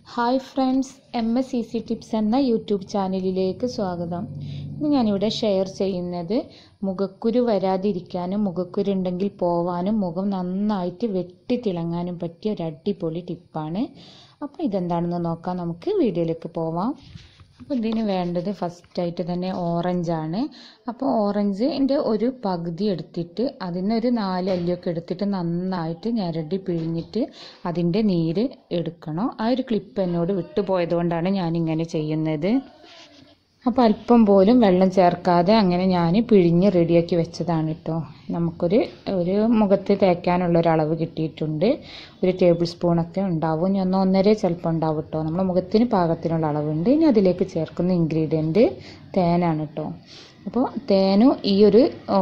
hi friends M S C C tips എന്ന YouTube ചാനലിലേക്ക് സ്വാഗതം ഇന്ന് ഞാനിവിടെ ഷെയർ ചെയ്യുന്നത് മുഖക്കുരു വരാതിരിക്കാനും മുഖക്കുരു ഉണ്ടെങ്കിൽ പോവാനും മുഖം നന്നായിട്ട് വെട്ടി തിളങ്ങാനും പറ്റിയ ഒരു അടിപൊളി ടിപ്പാണ് അപ്പോൾ ഇതെന്താണെന്ന് നോക്കാം നമുക്ക് വീഡിയോയിലേക്ക് പോവാം അപ്പോൾ ഇതിന് വേണ്ടത് ഫസ്റ്റായിട്ട് തന്നെ ഓറഞ്ചാണ് അപ്പോൾ ഓറഞ്ചിൻ്റെ ഒരു പകുതി എടുത്തിട്ട് അതിനൊരു നാല് അല്ലിയൊക്കെ എടുത്തിട്ട് നന്നായിട്ട് ഞരടി പിഴിഞ്ഞിട്ട് അതിൻ്റെ നീര് എടുക്കണം ആ ഒരു ക്ലിപ്പ് എന്നോട് വിട്ടുപോയത് കൊണ്ടാണ് ഞാനിങ്ങനെ ചെയ്യുന്നത് അപ്പോൾ അല്പം പോലും വെള്ളം ചേർക്കാതെ അങ്ങനെ ഞാൻ പിഴിഞ്ഞ് റെഡിയാക്കി വെച്ചതാണ് കേട്ടോ നമുക്കൊരു ഒരു മുഖത്ത് തേക്കാനുള്ള ഒരു അളവ് കിട്ടിയിട്ടുണ്ട് ഒരു ടേബിൾ സ്പൂണൊക്കെ ഉണ്ടാവും ഇനി ഒന്ന് ഒന്നര ചിലപ്പോൾ ഉണ്ടാവും കേട്ടോ നമ്മുടെ മുഖത്തിന് പാകത്തിനുള്ള അളവുണ്ട് ഇനി അതിലേക്ക് ചേർക്കുന്ന ഇൻഗ്രീഡിയൻറ്റ് തേനാണ് കേട്ടോ അപ്പോൾ തേനും ഈ ഒരു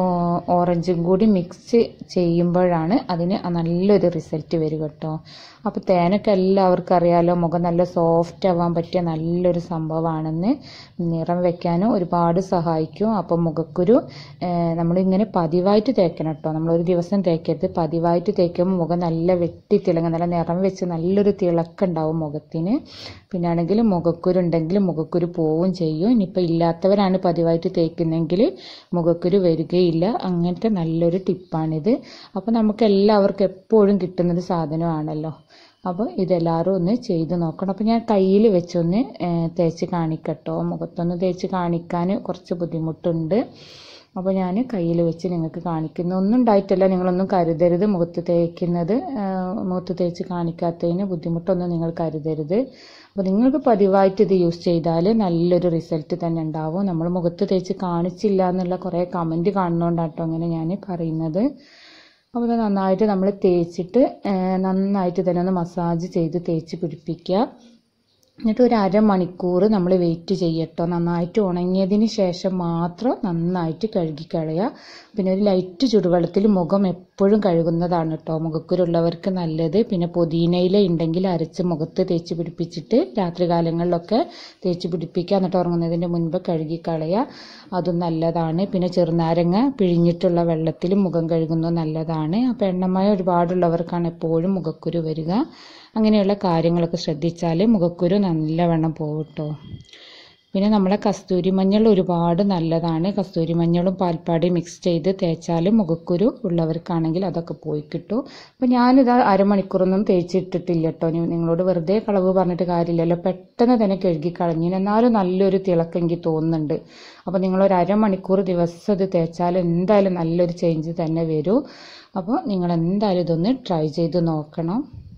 ഓറഞ്ചും കൂടി മിക്സ് ചെയ്യുമ്പോഴാണ് അതിന് നല്ലൊരു റിസൾട്ട് വരിക കേട്ടോ അപ്പോൾ തേനൊക്കെ എല്ലാവർക്കും അറിയാലോ മുഖം നല്ല സോഫ്റ്റ് ആവാൻ പറ്റിയ നല്ലൊരു സംഭവമാണെന്ന് നിറം വെക്കാനും ഒരുപാട് സഹായിക്കും അപ്പോൾ മുഖക്കുരു നമ്മളിങ്ങനെ പതിവായിട്ട് തേക്കണം കേട്ടോ നമ്മളൊരു ദിവസം തേക്കരുത് പതിവായിട്ട് തേക്കുമ്പോൾ മുഖം നല്ല വെട്ടി തിളങ്ങും നല്ല നിറം വെച്ച് നല്ലൊരു തിളക്കുണ്ടാവും മുഖത്തിന് പിന്നെ ആണെങ്കിൽ മുഖക്കുരു ഉണ്ടെങ്കിൽ മുഖക്കുരു പോവും ചെയ്യും ഇനിയിപ്പോൾ ഇല്ലാത്തവരാണ് പതിവായിട്ട് തേക്കുന്നതെങ്കിൽ മുഖക്കുരു വരികയില്ല അങ്ങനത്തെ നല്ലൊരു ടിപ്പാണിത് അപ്പോൾ നമുക്ക് എല്ലാവർക്കും എപ്പോഴും കിട്ടുന്നൊരു സാധനമാണല്ലോ അപ്പോൾ ഇതെല്ലാവരും ഒന്ന് ചെയ്ത് നോക്കണം അപ്പോൾ ഞാൻ കയ്യിൽ വെച്ചൊന്ന് തേച്ച് കാണിക്കട്ടോ മുഖത്തൊന്ന് തേച്ച് കാണിക്കാൻ കുറച്ച് ബുദ്ധിമുട്ടുണ്ട് അപ്പോൾ ഞാൻ കയ്യിൽ വെച്ച് നിങ്ങൾക്ക് കാണിക്കുന്നു ഒന്നും ഉണ്ടായിട്ടല്ല നിങ്ങളൊന്നും കരുതരുത് മുഖത്ത് തേക്കുന്നത് മുഖത്ത് തേച്ച് കാണിക്കാത്തതിന് ബുദ്ധിമുട്ടൊന്നും നിങ്ങൾ കരുതരുത് അപ്പോൾ നിങ്ങൾക്ക് പതിവായിട്ട് ഇത് യൂസ് ചെയ്താൽ നല്ലൊരു റിസൾട്ട് തന്നെ ഉണ്ടാവും നമ്മൾ മുഖത്ത് തേച്ച് കാണിച്ചില്ല എന്നുള്ള കുറേ കമൻറ്റ് കാണുന്നതുകൊണ്ടാട്ടോ അങ്ങനെ ഞാൻ പറയുന്നത് അപ്പോൾ ഇത് നന്നായിട്ട് നമ്മൾ തേച്ചിട്ട് നന്നായിട്ട് തന്നെ ഒന്ന് മസാജ് ചെയ്ത് തേച്ച് പിടിപ്പിക്കുക എന്നിട്ട് ഒരു അരമണിക്കൂർ നമ്മൾ വെയിറ്റ് ചെയ്യട്ടോ നന്നായിട്ട് ഉണങ്ങിയതിന് ശേഷം മാത്രം നന്നായിട്ട് കഴുകിക്കളയുക പിന്നെ ഒരു ലൈറ്റ് ചുടുവെള്ളത്തിൽ മുഖം എപ്പോഴും കഴുകുന്നതാണ് കേട്ടോ മുഖക്കുരുള്ളവർക്ക് നല്ലത് പിന്നെ പുതിനയില ഉണ്ടെങ്കിൽ അരച്ച് മുഖത്ത് തേച്ച് പിടിപ്പിച്ചിട്ട് രാത്രി കാലങ്ങളിലൊക്കെ തേച്ച് പിടിപ്പിക്കുക എന്നിട്ട് ഉറങ്ങുന്നതിൻ്റെ മുൻപ് കഴുകിക്കളയുക അതും നല്ലതാണ് പിന്നെ ചെറുനാരങ്ങ പിഴിഞ്ഞിട്ടുള്ള വെള്ളത്തിൽ മുഖം കഴുകുന്നത് നല്ലതാണ് അപ്പോൾ എണ്ണമയം ഒരുപാടുള്ളവർക്കാണ് എപ്പോഴും മുഖക്കുരു വരിക അങ്ങനെയുള്ള കാര്യങ്ങളൊക്കെ ശ്രദ്ധിച്ചാൽ മുഖക്കുരു നല്ലവണ്ണം പോകും കേട്ടോ പിന്നെ നമ്മളെ കസ്തൂരി മഞ്ഞൾ ഒരുപാട് നല്ലതാണ് കസ്തൂരി മഞ്ഞളും പാൽപ്പാടിയും മിക്സ് ചെയ്ത് തേച്ചാൽ മുഖക്കുരു ഉള്ളവർക്കാണെങ്കിൽ അതൊക്കെ പോയി കിട്ടും അപ്പോൾ ഞാനിത് അരമണിക്കൂറൊന്നും തേച്ചിട്ടിട്ടില്ല കേട്ടോ നിങ്ങളോട് വെറുതെ കളവ് പറഞ്ഞിട്ട് കാര്യമില്ലല്ലോ പെട്ടെന്ന് തന്നെ കഴുകി കളഞ്ഞു എന്നാലും നല്ലൊരു തിളക്കം എനിക്ക് തോന്നുന്നുണ്ട് അപ്പോൾ നിങ്ങളൊരു അരമണിക്കൂർ ദിവസം ഇത് തേച്ചാൽ എന്തായാലും നല്ലൊരു ചേഞ്ച് തന്നെ വരും അപ്പോൾ നിങ്ങൾ എന്തായാലും ഇതൊന്ന് ട്രൈ ചെയ്ത് നോക്കണം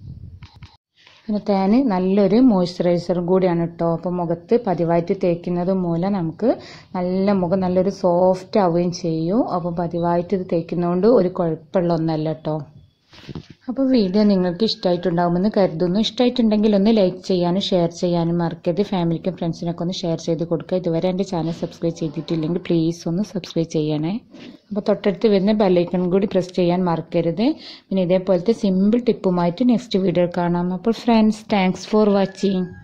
പിന്നെ തേന് നല്ലൊരു മോയ്സ്ചറൈസറും കൂടിയാണ് കേട്ടോ അപ്പോൾ മുഖത്ത് പതിവായിട്ട് തേക്കുന്നത് മൂലം നമുക്ക് നല്ല മുഖം നല്ലൊരു സോഫ്റ്റ് ആവുകയും ചെയ്യും അപ്പോൾ പതിവായിട്ട് ഇത് തേക്കുന്നതുകൊണ്ട് ഒരു കുഴപ്പമുള്ള ഒന്നല്ല കേട്ടോ അപ്പോൾ വീഡിയോ നിങ്ങൾക്ക് ഇഷ്ടമായിട്ടുണ്ടാകുമെന്ന് കരുതുന്നു ഇഷ്ടമായിട്ടുണ്ടെങ്കിൽ ഒന്ന് ലൈക്ക് ചെയ്യാനും ഷെയർ ചെയ്യാനും മറക്കരുത് ഫാമിലിക്കും ഫ്രണ്ട്സിനൊക്കെ ഒന്ന് ഷെയർ ചെയ്ത് കൊടുക്കുക ഇതുവരെ എൻ്റെ ചാനൽ സബ്സ്ക്രൈബ് ചെയ്തിട്ടില്ലെങ്കിൽ പ്ലീസ് ഒന്ന് സബ്സ്ക്രൈബ് ചെയ്യണേ അപ്പോൾ തൊട്ടടുത്ത് വരുന്ന ബെല്ലൈക്കൺ കൂടി പ്രസ് ചെയ്യാൻ മറക്കരുത് പിന്നെ ഇതേപോലത്തെ സിമ്പിൾ ടിപ്പുമായിട്ട് നെക്സ്റ്റ് വീഡിയോ കാണാം അപ്പോൾ ഫ്രണ്ട്സ് താങ്ക്സ് ഫോർ വാച്ചിങ്